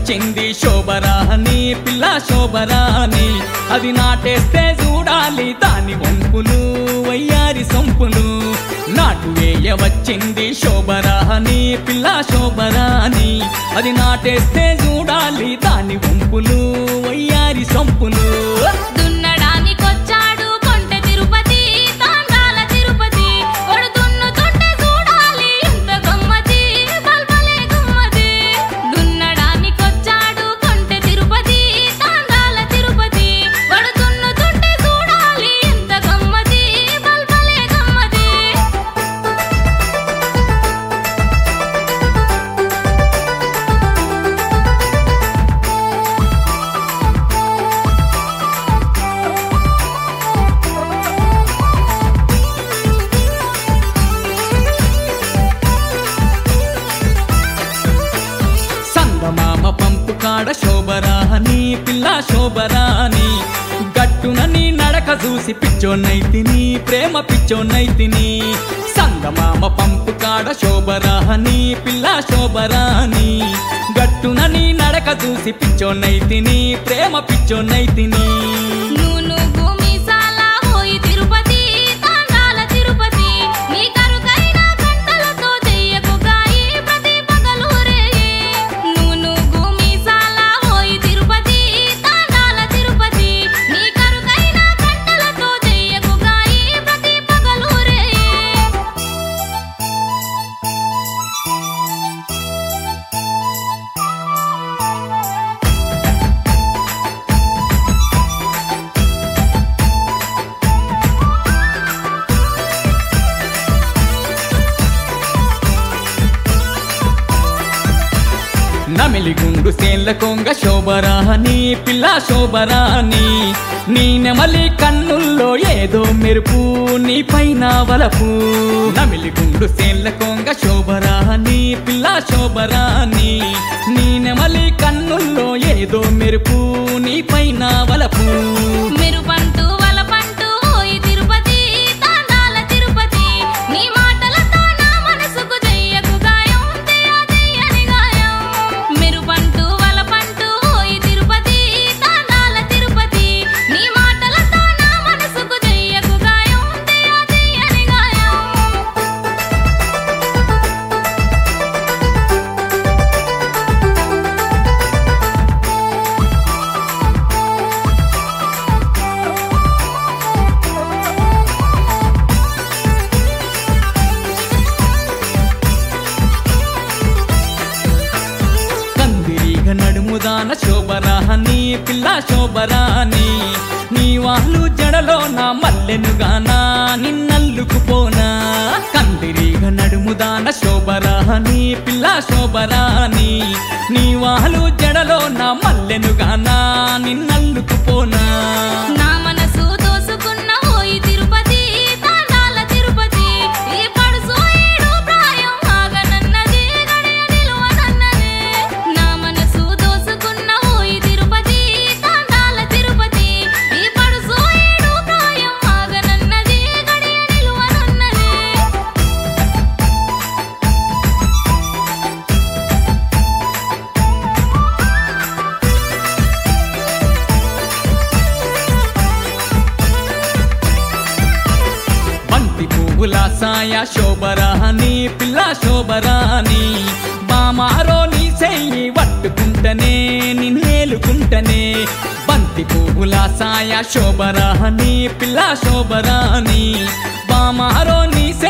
వచ్చింది శోభరాని పిల్ల శోభరాని అది నాటేస్తే చూడాలి దాని వంపులు వయ్యారి సొంపులు నాటు వేయ వచ్చింది శోభరాని పిల్ల శోభరాని అది నాటేస్తే చూడాలి దాని వంపులు వయ్యారి సొంపులు దున్నడానికొచ్చాడు కొంటె తిరుపతి తాండాల తిరుపతి ఒడు దున్నుతుంటే చూడాలి ఎంత గమ్మతి బల్బలే గుమ్మతి దున్నడానికొచ్చాడు కొంటె తిరుపతి తాండాల తిరుపతి ఒడు దున్నుతుంటే చూడాలి ఎంత గమ్మతి బల్బలే గమ్మతి సంగమామ పంపు కాడ శోభరాని పిల్ల శోభరాని గట్టున నీ నడక చూసి పిచ్చోన్నైతిని ప్రేమ పిచ్చోన్నైతిని సంగమామ పంపు కాడ శోభరాని పిల్ల శోభరాని గట్టున నీ నడక చూసి పిచ్చోన్నైతిని ప్రేమ పిచ్చోన్నైతిని నూనూగు మీసాల హోయి తిరుపతి తాండాల తిరుపతి నీ కరుకైన కంటలతో చెయ్యకు గాయి ప్రతి పగలు రేయి నూనూగు మీసాల హోయి తిరుపతి తాండాల తిరుపతి నీ కరుకైన కంటలతో చెయ్యకు గాయి ప్రతి పగలు రేయి నమిలిగుండు సేన్ల కొంగ శోభరాని పిల్ల శోభరాని నీ నెమలి కన్నుల్లో ఏదో మెరుపు నీ పైన వలపు నమిలిగుండు సేన్ల కొంగ శోభరాని పిల్ల శోభరాని నీ నెమలి కన్నుల్లో ఏదో మెరుపు నీ పైన వలపు మెరుపంటూ వలపంటూ హోయి తిరుపతి తాండాల తిరుపతి నీ మాటలతో నా మనసుకు చెయ్యకు గాయం తెయ తెయ్యని గాయం మెరుపంటూ వలపంటూ హోయి తిరుపతి తాండాల తిరుపతి నీ మాటలతో నా మనసుకు చెయ్యకు గాయం తెయ తెయ్యని గాయం కందిరీగ నడుముదాన శోభరాని పిల్ల శోభరాని నీ వాళ్ళు జడలో నా మల్లెనుగానా నిన్నల్లుకుపోనా కందిరీగ నడుముదాన శోభరాని పిల్ల శోభరాని నీ వాళ్ళు జడలో నా మల్లెనుగానా నిన్నల్లుకుపోనా నా మనసు దోసుకున్న హోయి తిరుపతి తాండాల తిరుపతి ఈ పడుసు ఏడు ప్రాయం ఆగనన్నది గడియ నిలువనన్నది నా మనసు దోసుకున్న హోయి తిరుపతి తాండాల తిరుపతి ఈ పడుసు ఏడు ప్రాయం ఆగనన్నది గడియ నిలువనన్నది బంతి పువ్వుల సాయ శోభరాని పిల్ల శోభరాని బామారో నీ చెయ్యి పట్టుకుంటనే నిన్నేలుకుంటనే బంతి పువ్వుల సాయ శోభరాని పిల్ల శోభరాని బామారో నీ చెయ్యి